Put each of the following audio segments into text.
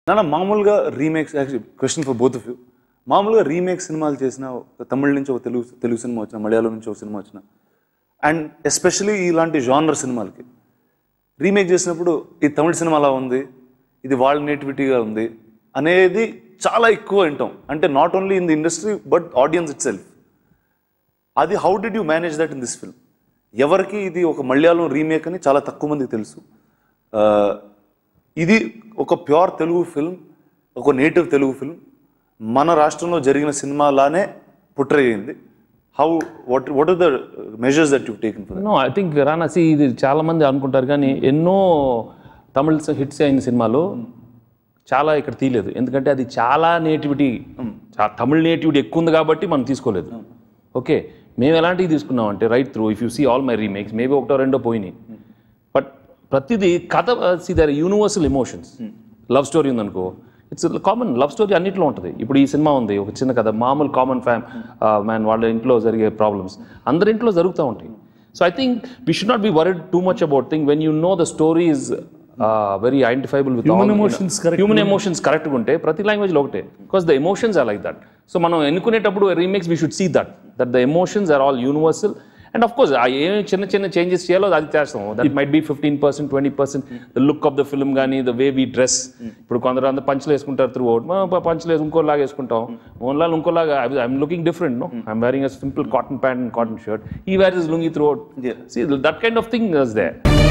నాన్న మామూలుగా remakes actually question for both of you మామూలుగా రీమేక్ సినిమాలు చేసిన ఒక తమిళ నుంచి ఒక తెలుగు తెలుగు సినిమా వచ్చిన మలయాళం నుంచి ఒక సినిమా వచ్చిన అండ్ ఎస్పెషలీ ఇలాంటి జానర్ సినిమాలకి రీమేక్ చేసినప్పుడు ఈ తమిళ సినిమా అలా ఉంది ఇది వాళ్ళ నేటివిటీగా ఉంది అనేది చాలా ఎక్కువ వింటాం అంటే not only in the industry but audience itself అది how did you manage that in this film ఎవరికి ఇది ఒక మలయాళం రీమేక్ అని చాలా తక్కువ మందికి తెలుసు ఆ, ఇది ఒక ప్యూర్ తెలుగు ఫిల్మ్ ఒక నేటివ్ తెలుగు ఫిల్మ్ మన రాష్ట్రంలో జరిగిన సినిమాలానే పుట్ర అయింది how what what are the measures that you taken for no I think రానాసి ఇది చాలా మంది అనుకుంటారు కానీ ఎన్నో తమిళ హిట్స్ అయిన సినిమాలు చాలా ఇక్కడ తీయలేదు ఎందుకంటే అది చాలా నేటివిటీ తమిళ నేటివిటీ ఎక్కువ ఉంది కాబట్టి మనం తీసుకోలేదు ఓకే మేము ఎలాంటివి తీసుకున్నాం అంటే right through if you see all my remakes maybe ఒకటో రెండో పోయినాయి బట్ ప్రతిదీ కథ సి దర్ యూనివర్సల్ ఎమోషన్స్ లవ్ స్టోరీ ఉందనుకో ఇట్స్ కామన్ లవ్ స్టోరీ అన్నింటిలో ఉంటుంది ఇప్పుడు ఈ సినిమా ఉంది ఒక చిన్న కథ మామూలు కామన్ ఫ్యామ్ మ్యాన్ వాళ్ళ ఇంట్లో జరిగే ప్రాబ్లమ్స్ అందరి ఇంట్లో జరుగుతూ ఉంటాయి so I think we should not be worried too much about thing when you know the story is very identifiable with Human emotions correct human emotions కరెక్ట్గా ఉంటే ప్రతి లాంగ్వేజ్లో ఒకటే because the emotions are like that so మనం ఎన్నుకునేటప్పుడు remakes we should see that that the emotions are all universal and of course ఏం చిన్న చిన్న చేంజెస్ చేయాలో అది చేస్తాం that might be fifteen percent twenty percent the look of the film కానీ the way we dress ఇప్పుడు కొందరు అందరూ పంచలు వేసుకుంటారు త్రూ అవుట్ పంచలు వేసి ఇంకోలాగా వేసుకుంటాం ఓన్లా ఇంకోలాగా I'm looking different no I'm wearing a simple cotton pant and cotton shirt ఈ wear is lungi throughout see that kind of thing is they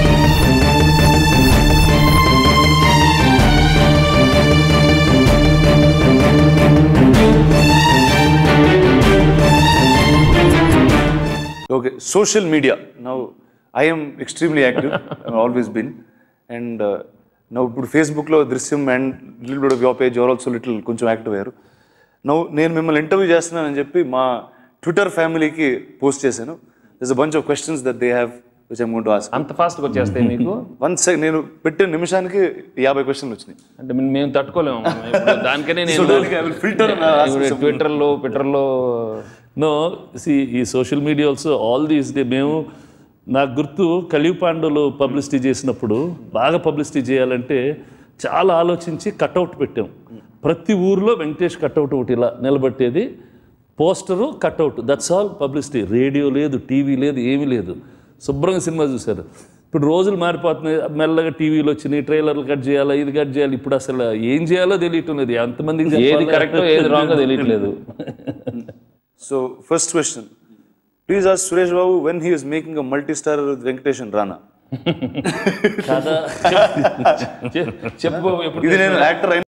okay social media now I'm extremely active always been and నవ్వు ఇప్పుడు ఫేస్బుక్లో దృశ్యం and little bit of your page your also little కొంచెం active అయ్యారు నవ్వు నేను మిమ్మల్ని interview చేస్తున్నానని చెప్పి మా ట్విట్టర్ ఫ్యామిలీకి పోస్ట్ చేశాను this a bunch of questions that they have which I'm gonna ask అంత ఫాస్ట్గా వచ్చేస్తాయి మీకు వన్ సెకండ్ నేను పెట్టిన నిమిషానికి యాభై క్వశ్చన్లు వచ్చినాయి అంటే మేము- మేము తట్టుకోలేము ఇప్పుడు దానికనే నేను So దానికి I will filter and I'll ask you some- ట్విట్టర్లో ట్విట్టర్లో నో సి ఈ social media also all these day మేము నాకు గుర్తు కలియు పాండవులు పబ్లిసిటీ చేసినప్పుడు బాగా పబ్లిసిటీ చేయాలంటే చాలా ఆలోచించి కట్అవుట్ పెట్టాం ప్రతి ఊర్లో వెంకటేష్ కట్అవుట్ ఒకటి ఇలా నిలబెట్టేది poster cutout that's all publicity radio లేదు టీవీ లేదు ఏమీ లేదు శుభ్రంగా సినిమా చూశారు ఇప్పుడు రోజులు మారిపోతున్నాయి మెల్లగా టీవీలో వచ్చినాయి ట్రైలర్లు కట్ చేయాలా ఇది కట్ చేయాలి ఇప్పుడు అసలు ఏం చేయాలో తెలియటం లేదు ఎంతమందికి ఏది చెప్పాలా? కరెక్టో ఏది రాంగో తెలియట్లేదు so first question please as Suresh Babu when he was making a multi star with Venkatesh and Rana కథ చెప్పు ఎప్పుడు ఇది నేను యాక్టర్